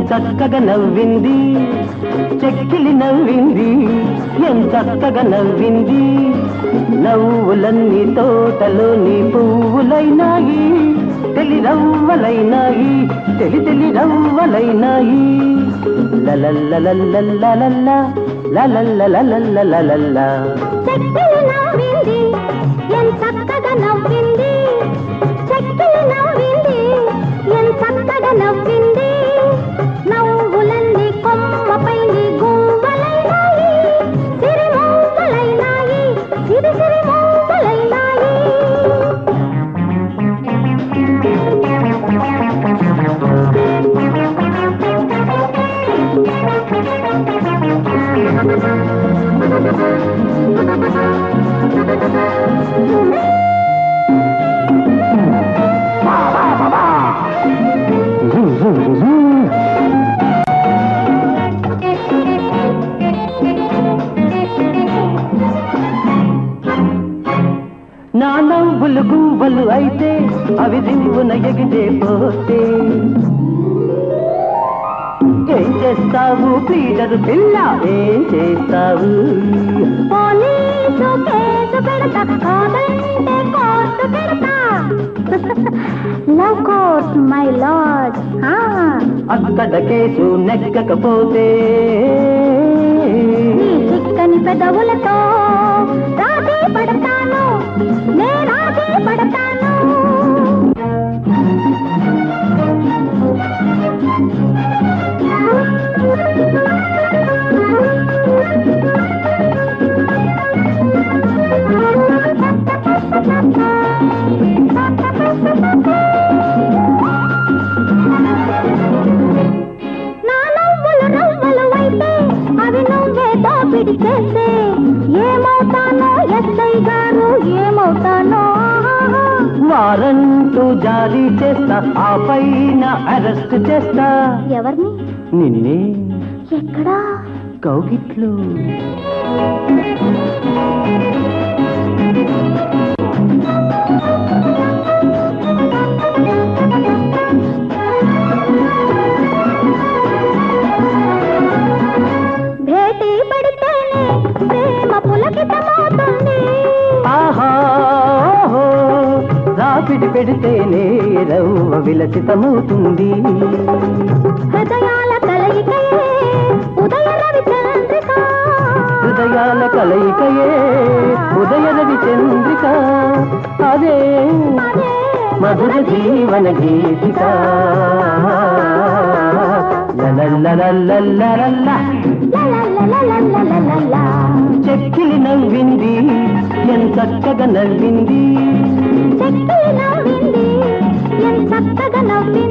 చక్కగా నవ్వింది చెక్కిలి నవ్వింది ఎం చక్కగా నవ్వింది నవ్వులన్నీ తోటలోని పువ్వులైనాయి తెలి రవ్వలైనాయి తెలి తెలి రవ్వలైనాయి లలల్లలల్లల్లలల్ల లలల్లలల్లలల్ల చెక్కిలి నవ్వింది ఎన్ చక్కగా నవ్వింది చెక్కిలి నవ్వింది ఎన్ చక్కగా నవ్వింది నవ్వులన్నీ కొమ్మపై గువ్వలైనాయి సిరి మూవలైనాయి సిరి సిరి మూవలైనాయి నా నవ్వులు గువ్వలు అయితే అవి దివ్వున ఎగిరే పోతే ఏం చేస్తావు పీడరు పిల్ల ఏం చేస్తావు పోలీసు కేసు పెడతా కాదంటే కోర్టు పెడతా లవ్ కోర్ట్ మై లార్డ్ అక్కడ కేసు నెక్కకపోతే నీ చిక్కని పెదవులతో రాజీ పడతాను నే రాజీ పడతాను నా నవ్వులు నవ్వులు అయితే అవి నువ్వే దోపిడి చేస్తే ఏమవుతానో ఎస్ఐ గారు ఏమవుతానో ఆహాహా. వారంటూ జారీ చేస్తా ఆ పైన అరెస్ట్ చేస్తా ఎవరిని నిన్నే ఎక్కడా కౌగిట్లు భేటీ పడితేనే ప్రేమ పులకితమవుతుంది ఆహా ఓహో, రాపిడి పెడితేనే రవ్వ విలసితమవుతుంది హృదయాల కలయికయే ఉదయ రవి చంద్రిక హృదయాల కలయికయే ఉదయ రవి చంద్రిక అదే అదే మధుర జీవన గీతిక లలల్లలల్లలల్ల. లలలలలలలలల. చెక్కిలి నవ్వింది ఎంత చక్కగా నవ్వింది చెక్కి నవ్వింది ఎంత చక్కగా నవ్వింది